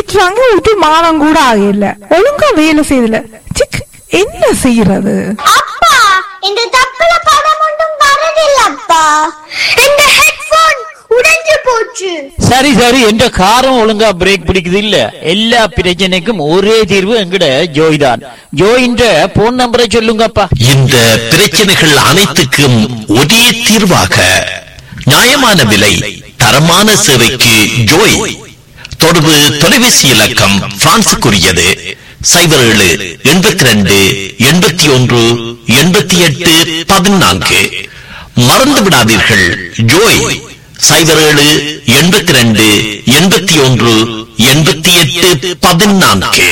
திட்டுறாங்க ஒரு மாதம் கூட ஆகல ஒழுங்கா வேலை செய்யல சிக் என்ன செய்யறது அப்பா இந்த தப்புல படம் ஒன்றும் வரதில்லப்பா இந்த ஹெட்போன் உடைஞ்சு போச்சு சரி சரி என்ற காரம் ஒழுங்கா பிரேக் பிடிக்குது இல்ல எல்லா பிரச்சனைக்கும் ஒரே தீர்வு எங்கட ஜோய் தான் ஜோயின்ற போன் நம்பரை சொல்லுங்கப்பா இந்த பிரச்சனைகள் அனைத்துக்கும் ஒரே தீர்வாக நியாயமான விலை தரமான சேவைக்கு ஜோய் தொடர்பு தொலைபேசி இலக்கம் பிரான்சுக்குரியது சைபர் ஏழு எண்பத்தி ரெண்டு எண்பத்தி ஒன்று எண்பத்தி எட்டு பதினான்கு மறந்து விடாதீர்கள் ஜோய் சைபர் ஏழு எண்பத்தி ரெண்டு எண்பத்தி ஒன்று எண்பத்தி எட்டு பதினான்கு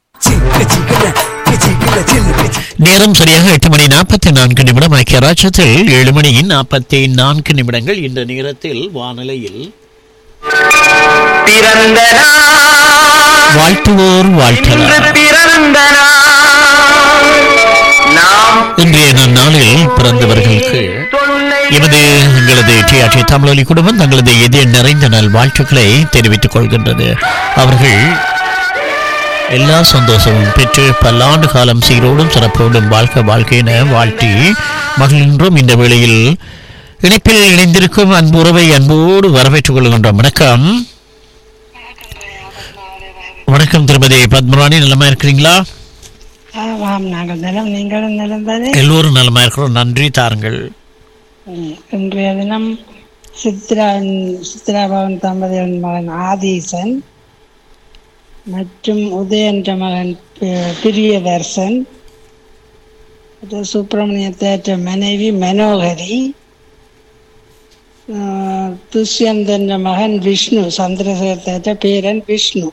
நேரம் சரியாக எட்டு மணி நாற்பத்தி நான்கு நிமிடம் ஐக்கிய ராஜ்யத்தில் ஏழு மணி நாற்பத்தி நான்கு நிமிடங்கள் இந்த நேரத்தில் வானிலையில் பிறந்த நாள் வாழ்த்துவோர் இன்று வாழ்த்தலாம் பிறந்த நாள் நாம் இன்றைய நன்னாளில் பிறந்தவர்களுக்கு தொல்லை எமது எங்களது டிஆர்டி தமிழொலி குடும்பம் தங்களது இதய நிறைந்த நல் வாழ்த்துக்களை தெரிவித்துக் கொள்கின்றது அவர்கள் எல்லா சந்தோஷமும் பெற்று பல்லாண்டு காலம் சீரோடும் சிறப்போடும் வாழ்க்கை வாழ்க்கையின வாழ்த்தி மகிழ்கின்றோம் இந்த வேளையில் இணைப்பில் இணைந்திருக்கும் அன்புறவை அன்போடு வரவேற்றுக் கொள்கின்றோம் வணக்கம் வணக்கம் திருமதி பத்மராணி நலமா இருக்கிறீங்களா ஆமாம் நாங்கள் நிலம் நீங்களும் நிலந்தது எல்லோரும் நலமா இருக்கிறோம் நன்றி தாருங்கள் இன்றைய தினம் சித்ரா சித்ரா பவன் தம்பதியின் மகன் ஆதீசன் மற்றும் உதய என்ற மகன் பி- பிரியதர்சன் மற்றும் சுப்பிரமணிய தேற்ற மனைவி மனோகரி ஆஹ், துஷ்யந்த் என்ற மகன் விஷ்ணு சந்திரசேகர் தேற்ற பேரன் விஷ்ணு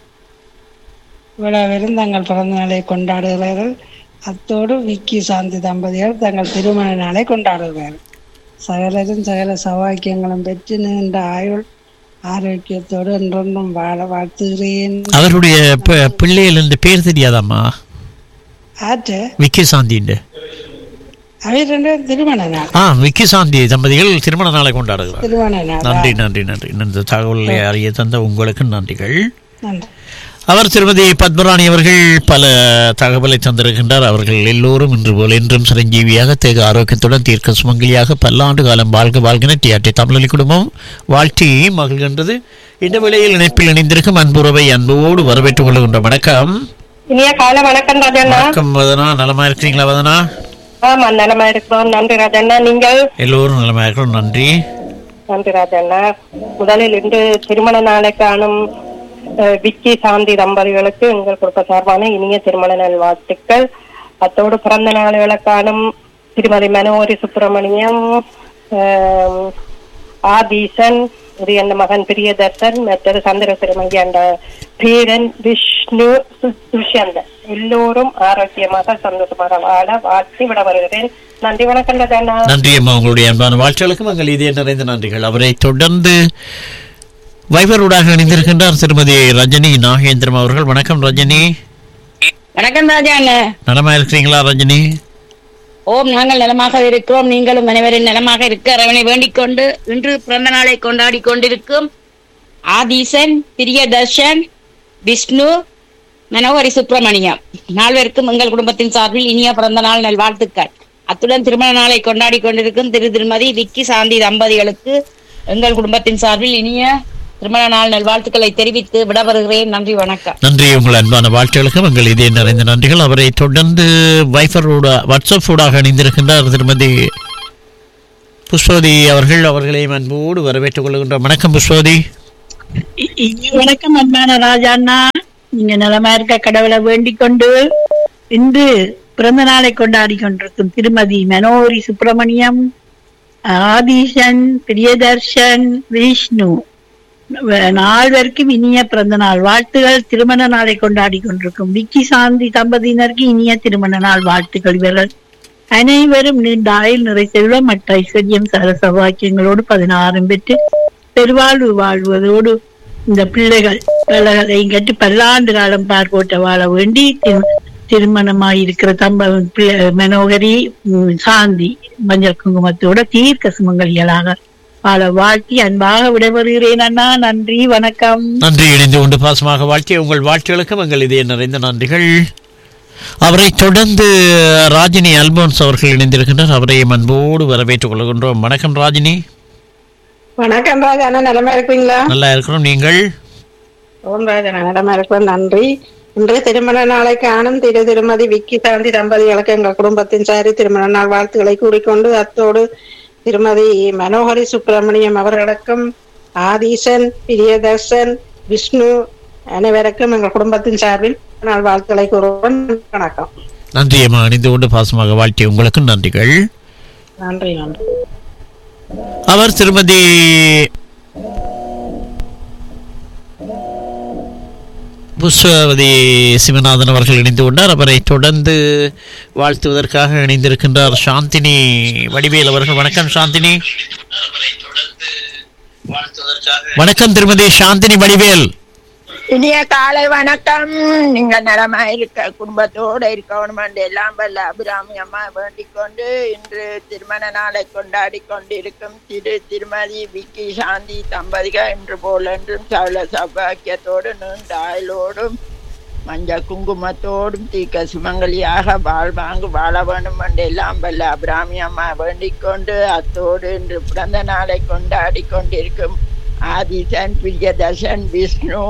இவ்வளவிலும் தங்கள் பிறந்த நாளை கொண்டாடுகிறார்கள் அத்தோடு விக்கி சாந்தி தம்பதிகள் தங்கள் திருமண நாளை கொண்டாடுகிறார்கள் சகலரும் சகல சௌபாக்கியங்களும் பெற்று நீண்ட ஆயுள் ஆரோக்கியத்தோடு என்றொன்றும் வாழ வாழ்த்துகிறேன் அவருடைய ப- பிள்ளைகள் இந்த பேர் தெரியாதாம்மா ஆற்று விக்கி சாந்திண்டு அவை ரெண்டு பேரும் திருமண நாள் ஆ விக்கி சாந்தி தம்பதிகள் திருமண நாளை கொண்டாடுகிறார் திருமண நாள் நன்றி நன்றி நன்றி இந்த தகவலை அறிய தந்த உங்களுக்கு நன்றிகள் நன்றி அவர் திருமதி பத்மராணி அவர்கள் பல தகவலை தந்திருக்கின்றார் அவர்கள் எல்லோரும் இன்று போல் என்றும் சிரஞ்சீவியாக தேக ஆரோக்கியத்துடன் தீர்க்க சுமங்கலியாக பல்லாண்டு காலம் வாழ்க வாழ்கின டிஆர்டி தமிழொலி குடும்பம் வாழ்த்தி மகிழ்கின்றது இந்த வேளையில் இணைப்பில் இணைந்திருக்கும் அன்புறவை அன்போடு வரவேற்றுக் கொள்கின்ற வணக்கம் இனிய காலை வணக்கம் ராஜண்ணா வணக்கம் வதனா நலமா இருக்கிறீங்களா வதனா ஆமா நலமா இருக்கிறோம் நன்றி ராஜண்ணா நீங்கள் எல்லோரும் நலமா இருக்கிறோம் நன்றி நன்றி ராஜண்ணா முதலில் இன்று திருமண நாளை காணும் அஹ், விக்கி சாந்தி தம்பதிகளுக்கு எங்கள் குடும்ப சார்பான இனிய திருமண நாள் வாழ்த்துக்கள் அத்தோடு பிறந்த நாளுகளை காணும் திருமதி மனோரி சுப்பிரமணியம் ஆம், ஆதீசன் உதயந்த மகன் பிரியதர்சன் மற்றது சந்திரசிரமங்கி என்ற பேரன் விஷ்ணு சு- துஷ்யந்தன் எல்லோரும் ஆரோக்கியமாக சந்தோஷமாக வாழ வாழ்த்தி விட வருகிறேன் நன்றி வணக்கம் ராஜண்ணா நன்றி அம்மா உங்களுடைய அன்பான வாழ்த்துகளுக்கும் எங்கள் இதய நிறைந்த நன்றிகள் அவரை தொடர்ந்து வைபரூடாக இணைந்திருக்கின்றார் திருமதி ரஜினி நாகேந்திரம் அவர்கள் வணக்கம் ரஜினி வணக்கம் ராஜா அண்ணன் நலமா இருக்கிறீங்களா ரஜினி ஓம் நாங்கள் நலமாக இருக்கிறோம் நீங்களும் அனைவரும் நலமாக இருக்க அரவணை வேண்டிக் கொண்டு இன்று பிறந்த நாளை கொண்டாடி கொண்டிருக்கும் ஆதீசன் பிரியதர்ஷன் விஷ்ணு மனோகரி சுப்பிரமணியம் நால்வருக்கும் எங்கள் குடும்பத்தின் சார்பில் இனிய பிறந்த நாள் நல்வாழ்த்துக்கள் அத்துடன் திருமண நாளை கொண்டாடி கொண்டிருக்கும் திரு திருமதி விக்கி சாந்தி தம்பதிகளுக்கு எங்கள் குடும்பத்தின் சார்பில் இனிய திருமண நாள் நல்வாழ்த்துக்களை தெரிவித்து விடவருகிறேன் நன்றி வணக்கம் நன்றி உங்கள் அன்பான வாழ்த்துகளுக்கும் எங்கள் இதய நிறைந்த நன்றிகள் அவரை தொடர்ந்து வைபரோட வாட்ஸ்அப் ஊடாக இணைந்திருக்கின்றார் திருமதி புஷ்பவதி அவர்கள் அவர்களையும் அன்போடு வரவேற்றுக் கொள்கின்ற வணக்கம் புஷ்பவதி இ- இ- வணக்கம் அன்பான ராஜாண்ணா நீங்க நலமா இருக்க கடவுளை வேண்டிக் கொண்டு இன்று பிறந்த நாளை கொண்டாடி கொண்டிருக்கும் திருமதி மனோரி சுப்பிரமணியம் ஆதீசன் பிரியதர்ஷன் விஷ்ணு வ- நால்வருக்கும் இனிய பிறந்த நாள் வாழ்த்துகள் திருமண நாளை கொண்டாடி கொண்டிருக்கும் விக்கி சாந்தி தம்பதியினருக்கு இனிய திருமண நாள் வாழ்த்துக்கள் இவர்கள் அனைவரும் நீண்ட ஆயுள் நிறை செல்வம் மற்ற ஐஸ்வர்யம் சகல சௌபாக்கியங்களோடு பதினாறும் பெற்று பெருவாழ்வு வாழ்வதோடு இந்த பிள்ளைகள் பிள்ளைகளையும் கட்டி பல்லாண்டு காலம் பார்ப்போட்ட வாழ வேண்டி திரு- திருமணமாயிருக்கிற தம்ப பிள்ளை மனோகரி ம், சாந்தி மஞ்சள் குங்குமத்தோட தீர்க்க சுமங்கலிகளாக வாழ வாழ்த்தி அன்பாக விடைபெறுகிறேன் அண்ணா நன்றி வணக்கம் நன்றி இணைந்து கொண்டு பாசமாக வாழ்த்திய உங்கள் வாழ்த்துகளுக்கும் எங்கள் இதய நிறைந்த நன்றிகள் அவரை தொடர்ந்து ராஜினி அல்போன்ஸ் அவர்கள் இணைந்திருக்கின்றார் அவரையும் அன்போடு வரவேற்றுக் கொள்கின்றோம் வணக்கம் ராஜினி வணக்கம் ராஜா அண்ணா நிலமா இருக்கீங்களா நல்லா இருக்கிறோம் நீங்கள் ஓம் ராஜா நிலமா இருக்கிறோம் நன்றி இன்றைய திருமண நாளை காணும் திரு திருமதி விக்கி சாந்தி தம்பதிகளுக்கு எங்கள் குடும்பத்தின் சாரி திருமண நாள் வாழ்த்துக்களை கூறிக்கொண்டு அத்தோடு திருமதி மனோகரி சுப்பிரமணியம் அவர்களுக்கும் ஆதீசன் பிரியதர்சன் விஷ்ணு அனைவருக்கும் எங்கள் குடும்பத்தின் சார்பில் நாள் வாழ்த்துக்களை கூறுவோம் வணக்கம் நன்றி அம்மா இணைந்து கொண்டு பாசமாக வாழ்த்திய உங்களுக்கும் நன்றிகள் நன்றி நன்றி அவர் திருமதி புஷ்பவதி சிவநாதன் அவர்கள் இணைந்து கொண்டார் அவரை தொடர்ந்து வாழ்த்துவதற்காக இணைந்திருக்கின்றார் சாந்தினி வடிவேல் அவர்கள் வணக்கம் சாந்தினி வணக்கம் திருமதி சாந்தினி வடிவேல் இனிய காலை வணக்கம் நீங்க நலமா இருக்க குடும்பத்தோட இருக்கணும் எல்லாம் வல்ல அபிராமி அம்மா வேண்டிக் கொண்டு இன்று திருமண நாளை கொண்டாடி கொண்டிருக்கும் திரு திருமதி விக்கி சாந்தி தம்பதிகள் இன்று போலென்றும் சகல சௌபாக்கியத்தோடு நீண்ட ஆயுளோடும் மஞ்ச குங்குமத்தோடும் தீக்க சுமங்கலியாக வாழ்வாங்கு வாழ வேண்டும் என்று எல்லாம் வல்ல அபிராமி அம்மா வேண்டிக் கொண்டு அத்தோடு இன்று பிறந்த நாளை கொண்டாடி கொண்டிருக்கும் ஆதிசன் பிரியதர்ஷன் விஷ்ணு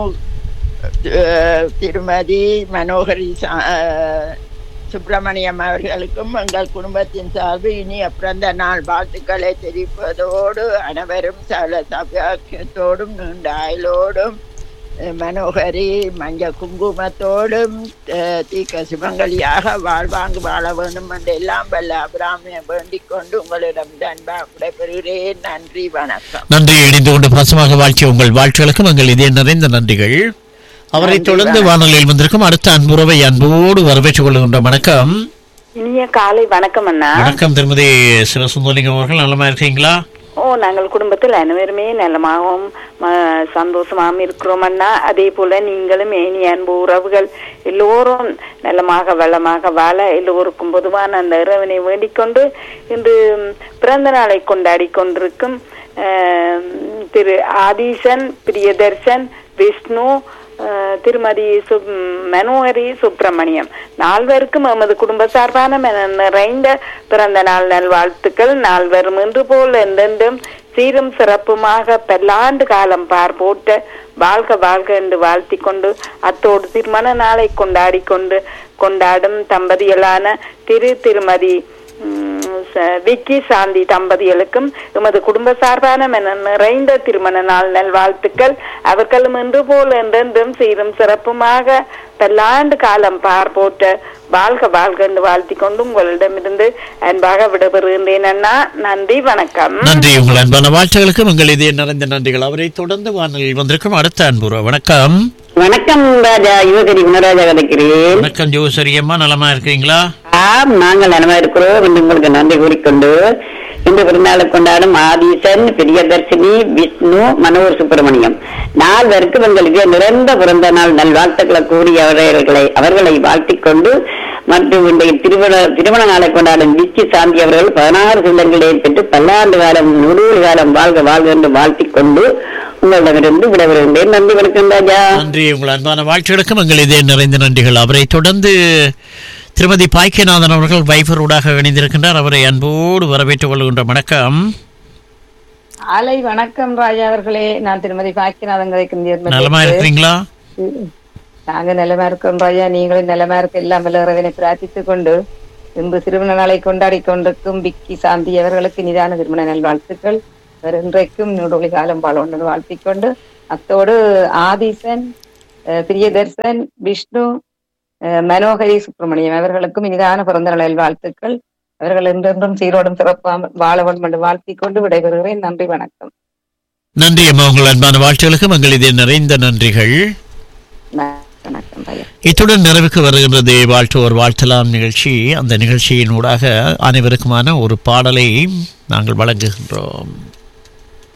அஹ், திருமதி மனோகரி சா- அஹ், சுப்பிரமணியம் அவர்களுக்கும் எங்கள் குடும்பத்தின் சார்பு இனிய பிறந்த நாள் வாழ்த்துக்களை தெரிவிப்பதோடு அனைவரும் சகல சபாக்கியத்தோடும் நீண்ட ஆயுளோடும் அஹ், மனோகரி மஞ்ச குங்குமத்தோடும் அஹ், தீக்க சிவங்கலியாக வாழ்வாங்கு வாழ வேண்டும் என்று எல்லாம் வல்ல அபிராமியை வேண்டிக் கொண்டு உங்களிடம் அன்பா விடைபெறுகிறேன் நன்றி வணக்கம் நன்றி இணைந்து கொண்டு பாசமாக வாழ்த்திய உங்கள் வாழ்த்துகளுக்கும் எங்கள் இதய நிறைந்த நன்றிகள் அவரை நன்றி, தொடர்ந்து வானொலியில் வந்திருக்கும் அடுத்த அன்புறவை அன்போடு வரவேற்றுக் கொள்கின்ற வணக்கம் இனிய காலை வணக்கம் அண்ணா வணக்கம் திருமதி சிவசுந்தலிங்கம் அவர்கள் நலமா இருக்கீங்களா ஓ நாங்கள் குடும்பத்தில் அனைவருமே நலமாகவும் ம- சந்தோஷமாகவும் இருக்கிறோம் அண்ணா அதே போல நீங்களும் ஏனி அன்பு உறவுகள் எல்லோரும் நலமாக வளமாக வாழ எல்லோருக்கும் பொதுவான அந்த இறைவனை வேண்டிக் கொண்டு இன்று ம், பிறந்த நாளை கொண்டாடி கொண்டிருக்கும் ஆம், திரு ஆதீசன் பிரியதர்ஷன் விஷ்ணு அஹ், திருமதி சுப் மனோகரி சுப்பிரமணியம் நால்வருக்கும் எமது குடும்ப சார்பான மன நிறைந்த பிறந்த நாள் நல்வாழ்த்துக்கள் நால்வரும் இன்று போல் என்றென்றும் சீரும் சிறப்புமாக பல்லாண்டு காலம் பார் போட்ட வாழ்க வாழ்க என்று வாழ்த்திக் கொண்டு அத்தோடு திருமண நாளை கொண்டாடி கொண்டு கொண்டாடும் தம்பதிகளான திரு திருமதி உம், ச- விக்கி சாந்தி தம்பதிகளுக்கும் எமது குடும்ப சார்பான மன நிறைந்த திருமண நாள் நல்வாழ்த்துக்கள் அவர்களும் இன்று போல் என்றென்றும் சீரும் சிறப்புமாக பல்லாண்டு காலம் பார் போற்ற வாழ்க வாழ்க என்று வாழ்த்திக் கொண்டு உங்களிடமிருந்து அன்பாக விடைபெறுகின்றேன் அண்ணா நன்றி வணக்கம் நன்றி உங்கள் அன்பான வாழ்த்துகளுக்கும் எங்கள் இதய நிறைந்த நன்றிகள் அவரை தொடர்ந்து வானொலியில் வந்திருக்கும் அடுத்த அன்புறவு வணக்கம் வணக்கம் ராஜா யுவகரி குணராஜா கதைக்கிறேன் வணக்கம் ஜோசரி அம்மா நலமா இருக்கீங்களா ஆம் நாங்கள் நலமா இருக்கிறோம் என்று உங்களுக்கு நன்றி கூறிக்கொண்டு இன்று பிறந்தாளை கொண்டாடும் ஆதீசன் பிரியதர்ஷினி விஷ்ணு மனோகர் சுப்பிரமணியம் நால்வருக்கு உங்களுக்கு நிறைந்த பிறந்த நாள் நல்வாழ்த்துக்களை கூறி அவர்களை அவர்களை வாழ்த்திக் கொண்டு மற்றும் இன்றைய திருமண திருமண நாளை கொண்டாடும் விக்கி சாந்தி அவர்கள் பதினாறு சிந்தங்களை பெற்று பல்லாண்டு காலம் நூறு காலம் வாழ்க வாழ்க என்று வாழ்த்திக் கொண்டு உங்களிடமிருந்து விடைபெறுகின்றேன் நன்றி வணக்கம் ராஜா நன்றி உங்கள் அன்பான வாழ்த்துகளுக்கும் எங்கள் இதய நிறைந்த நன்றிகள் அவரை தொடர்ந்து திருமதி பாக்கியநாதன் அவர்கள் வைஃபர் ஊடாக இணைந்திருக்கின்றார் அவரை அன்போடு வரவேற்றுக் கொள்கின்ற வணக்கம் ஆலை வணக்கம் ராஜா அவர்களே நான் திருமதி பாக்கியநாதன் கதைக்கும் நலமா இருக்கிறீங்களா நாங்க நிலமா இருக்கோம் ராஜா நீங்களும் நிலமா இருக்க எல்லாம் வல்ல இறைவனை பிரார்த்தித்துக் கொண்டு இன்று திருமண நாளை கொண்டாடி கொண்டிருக்கும் விக்கி சாந்தி அவர்களுக்கு நிதான திருமண நல் வாழ்த்துக்கள் வேறு இன்றைக்கும் நூடொளி காலம் பாலோண்டு வாழ்த்திக் கொண்டு அத்தோடு ஆதிசன் அஹ், பிரியதர்சன் விஷ்ணு அஹ், மனோகரி சுப்பிரமணியம் அவர்களுக்கும் இனிதான பிறந்த நாள் வாழ்த்துக்கள் அவர்கள் என்றென்றும் சீரோடும் சிறப்பாக வாழ வேண்டும் என்று வாழ்த்திக் கொண்டு விடைபெறுகிறேன் நன்றி வணக்கம் நன்றி அம்மா உங்கள் அன்பான வாழ்த்துகளுக்கும் எங்கள் இதய நிறைந்த நன்றிகள் வணக்கம் ராஜா இத்துடன் நிறைவுக்கு வருகின்றது வாழ்த்துவோர் வாழ்த்தலாம் நிகழ்ச்சி அந்த நிகழ்ச்சியின் ஊடாக அனைவருக்குமான ஒரு பாடலை நாங்கள் வழங்குகின்றோம்